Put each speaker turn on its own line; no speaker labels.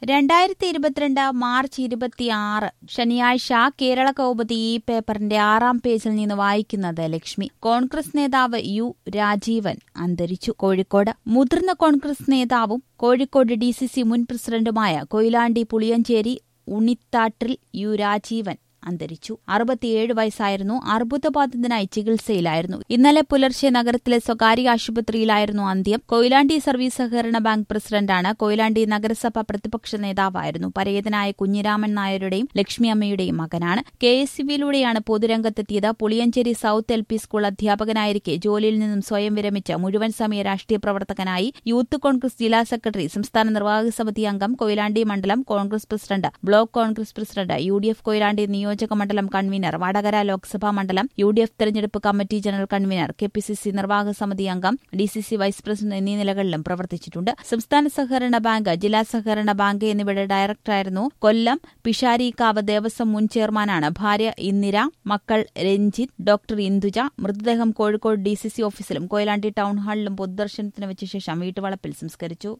രണ്ടായിരത്തി ഇരുപത്തിരണ്ട് മാർച്ച് ഇരുപത്തിയാറ് ശനിയാഴ്ച കേരള കൗമുദി ഈ പേപ്പറിന്റെ ആറാം പേജിൽ നിന്ന് വായിക്കുന്നത് ലക്ഷ്മി കോൺഗ്രസ് നേതാവ് യു രാജീവൻ അന്തരിച്ചു കോഴിക്കോട് മുതിർന്ന കോൺഗ്രസ് നേതാവും കോഴിക്കോട് ഡി സി സി മുൻ പ്രസിഡന്റുമായ കൊയിലാണ്ടി പുളിയഞ്ചേരി ഉണിത്താട്ടിൽ യു രാജീവൻ അന്തരിച്ചു അറുപത്തിയേഴ് വയസ്സായിരുന്നു അർബുദബാധിതനായി ചികിത്സയിലായിരുന്നു ഇന്നലെ പുലർച്ചെ നഗരത്തിലെ സ്വകാര്യ ആശുപത്രിയിലായിരുന്നു അന്ത്യം കൊയിലാണ്ടി സർവീസ് സഹകരണ ബാങ്ക് പ്രസിഡന്റാണ് കൊയിലാണ്ടി നഗരസഭ പ്രതിപക്ഷ നേതാവായിരുന്നു പരേതനായ കുഞ്ഞിരാമൻ നായരുടെയും ലക്ഷ്മി അമ്മയുടെയും മകനാണ് കെ എസ് സിബിയിലൂടെയാണ് പൊതുരംഗത്തെത്തിയത് Puliyancheri south L P school അധ്യാപകനായിരിക്കെ ജോലിയിൽ നിന്നും സ്വയം വിരമിച്ച മുഴുവൻ സമയ രാഷ്ട്രീയ പ്രവർത്തകനായി യൂത്ത് കോൺഗ്രസ് ജില്ലാ സെക്രട്ടറി സംസ്ഥാന നിർവാഹക സമിതി അംഗം കൊയിലാണ്ടി മണ്ഡലം Congress president block Congress president U D F Koyilandy നിയോജക മണ്ഡലം കൺവീനർ വടകര ലോക്സഭാ മണ്ഡലം യു ഡി എഫ് തെരഞ്ഞെടുപ്പ് committee general convener K P C C നിർവാഹക സമിതി അംഗം D C C vice president എന്നീ നിലകളിലും പ്രവർത്തിച്ചിട്ടുണ്ട് സംസ്ഥാന സഹകരണ ബാങ്ക് ജില്ലാ സഹകരണ ബാങ്ക് എന്നിവയുടെ ഡയറക്ടറായിരുന്നു കൊല്ലം പിഷാരിക്കാവ് ദേവസ്വം മുൻ ചെയർമാനാണ് ഭാര്യ ഇന്ദിര മക്കൾ രഞ്ജിത്ത് ഡോക്ടർ ഇന്ദുജ മൃതദേഹം കോഴിക്കോട് ഡി സി സി ഓഫീസിലും കൊയിലാണ്ടി ടൌൺ ഹാളിലും പൊതുദർശനത്തിന് വെച്ച ശേഷം വീട്ടുവളപ്പിൽ സംസ്കരിച്ചു